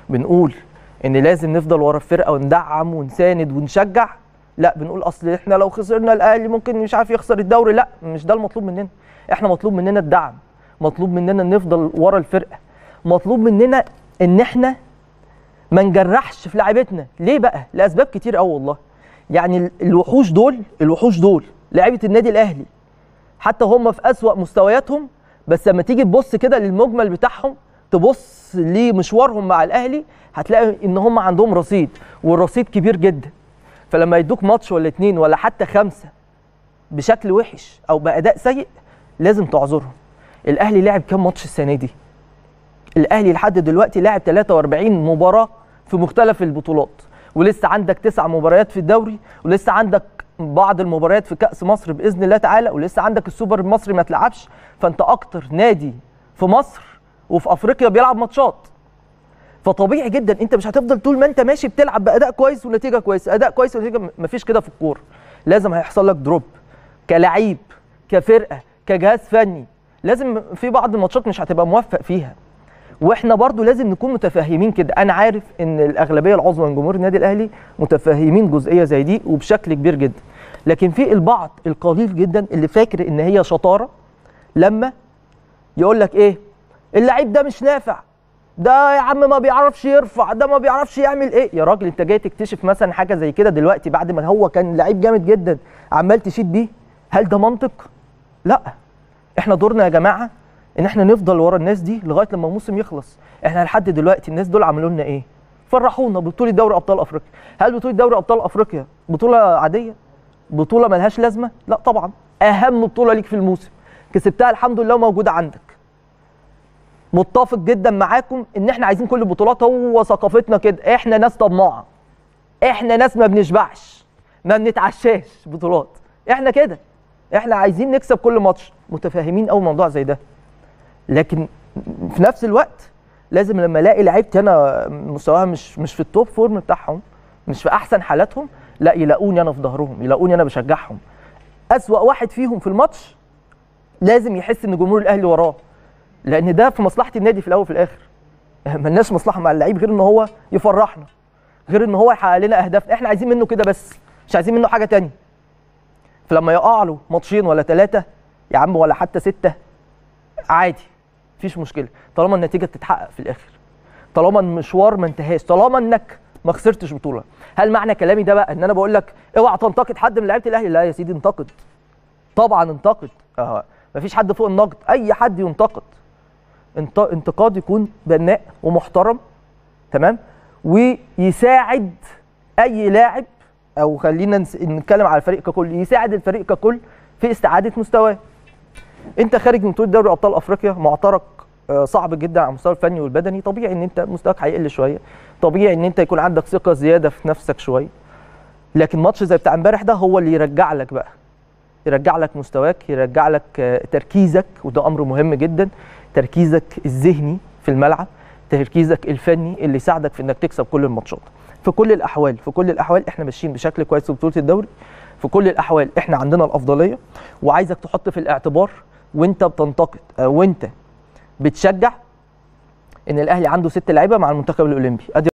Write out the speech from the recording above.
بنقول ان لازم نفضل ورا الفرقه وندعم ونساند ونشجع لا بنقول اصل احنا لو خسرنا الاهلي ممكن مش عارف يخسر الدوري لا مش ده المطلوب مننا احنا مطلوب مننا الدعم مطلوب مننا نفضل ورا الفرقه مطلوب مننا ان احنا ما نجرحش في لعيبتنا ليه بقى لاسباب كتير قوي والله يعني ال- الوحوش دول الوحوش دول لعيبه النادي الاهلي حتى هم في اسوا مستوياتهم بس لما تيجي تبص كده للمجمل بتاعهم تبص لمشوارهم مع الاهلي هتلاقي ان هم عندهم رصيد والرصيد كبير جدا فلما يدوك ماتش ولا اتنين ولا حتى خمسه بشكل وحش او باداء سيء لازم تعذرهم الاهلي لعب كام ماتش السنه دي الاهلي لحد دلوقتي لعب 43 مباراه في مختلف البطولات ولسه عندك تسع مباريات في الدوري ولسه عندك بعض المباريات في كاس مصر باذن الله تعالى ولسه عندك السوبر المصري ما اتلعبش فانت اكتر نادي في مصر وفي افريقيا بيلعب ماتشات فطبيعي جدا انت مش هتفضل طول ما انت ماشي بتلعب باداء كويس ونتيجه كويسه اداء كويس ونتيجه مفيش كده في الكوره لازم هيحصل لك دروب كلعيب كفرقه كجهاز فني لازم في بعض الماتشات مش هتبقى موفق فيها واحنا برضو لازم نكون متفاهمين كده انا عارف ان الاغلبيه العظمى من جمهور النادي الاهلي متفاهمين جزئيه زي دي وبشكل كبير جدا لكن في البعض القليل جدا اللي فاكر ان هي شطاره لما يقول لك ايه اللعيب ده مش نافع ده يا عم ما بيعرفش يرفع ده ما بيعرفش يعمل ايه يا راجل انت جاي تكتشف مثلا حاجه زي كده دلوقتي بعد ما هو كان لعيب جامد جدا عمال تشيد بيه هل ده منطق لا احنا دورنا يا جماعه ان احنا نفضل ورا الناس دي لغايه لما الموسم يخلص احنا لحد دلوقتي الناس دول عملوا لنا ايه فرحونا ببطوله دوري ابطال افريقيا هل بطوله دوري ابطال افريقيا بطوله عاديه بطوله ملهاش لازمه لا طبعا اهم بطوله ليك في الموسم كسبتها الحمد لله وموجوده عندك متفق جدا معاكم ان احنا عايزين كل البطولات هو ثقافتنا كده احنا ناس طماعه احنا ناس ما بنشبعش ما بنتعشاش بطولات احنا كده احنا عايزين نكسب كل ماتش متفاهمين قوي موضوع زي ده لكن في نفس الوقت لازم لما الاقي لعيبتي انا مستواها مش مش في التوب فورم بتاعهم مش في احسن حالاتهم لا يلاقوني انا في ظهرهم يلاقوني انا بشجعهم اسوا واحد فيهم في الماتش لازم يحس ان جمهور الاهلي وراه لان ده في مصلحه النادي في الاول وفي الاخر ملناش مصلحه مع اللعيب غير ان هو يفرحنا غير ان هو يحقق لنا اهدافنا احنا عايزين منه كده بس مش عايزين منه حاجه تانية فلما يقع له ماتشين ولا ثلاثه يا عم ولا حتى سته عادي مفيش مشكله طالما النتيجه بتتحقق في الاخر طالما المشوار ما انتهاش طالما انك ما خسرتش بطوله هل معنى كلامي ده بقى ان انا بقول لك اوعى تنتقد حد من لعيبه الاهلي لا يا سيدي انتقد طبعا انتقد اه مفيش حد فوق النقد اي حد ينتقد انت- انتقاد يكون بناء ومحترم تمام ويساعد اي لاعب او خلينا نس- نتكلم على الفريق ككل يساعد الفريق ككل في استعاده مستواه انت خارج من بطوله دوري ابطال افريقيا معترك آه، صعب جدا على المستوى الفني والبدني طبيعي ان انت مستواك هيقل شويه طبيعي ان انت يكون عندك ثقه زياده في نفسك شويه لكن ماتش زي بتاع امبارح ده هو اللي يرجع لك بقى يرجع لك مستواك يرجع لك آه، تركيزك وده امر مهم جدا تركيزك الذهني في الملعب تركيزك الفني اللي يساعدك في انك تكسب كل الماتشات في كل الاحوال في كل الاحوال احنا ماشيين بشكل كويس في بطوله الدوري في كل الاحوال احنا عندنا الافضليه وعايزك تحط في الاعتبار وانت بتنتقد او وانت بتشجع ان الاهلي عنده ست لعيبه مع المنتخب الاولمبي ادي